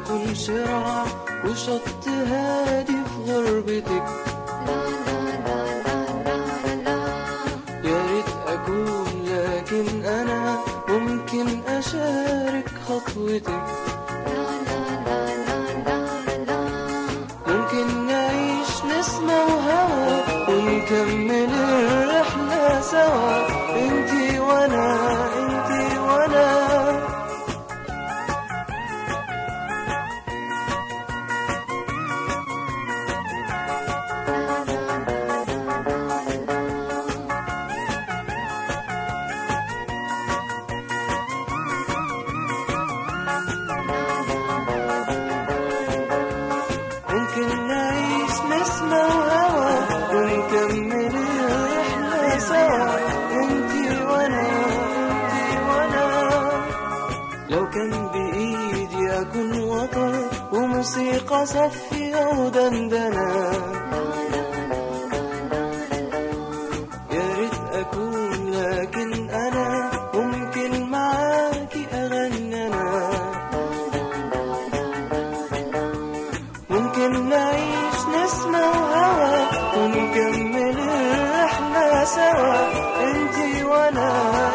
يكون شراع وشط هادي في غربتك يا ريت أكون لكن أنا ممكن أشارك خطوتك ممكن نعيش نسمة وهوى ونكمل الرحلة سوا انتي وانا انتي وانا ممكن نعيش نسمة وهوى ونكمل الرحلة سوا انتي وانا انتي وانا لو كان بإيدي أكون وطن وموسيقى صفية ودندنة يا ريت أكون لكن أنا ممكن معاكي أغني أنا ممكن نعيش نسمة وهوى ونكمل الرحلة سوا انتي وانا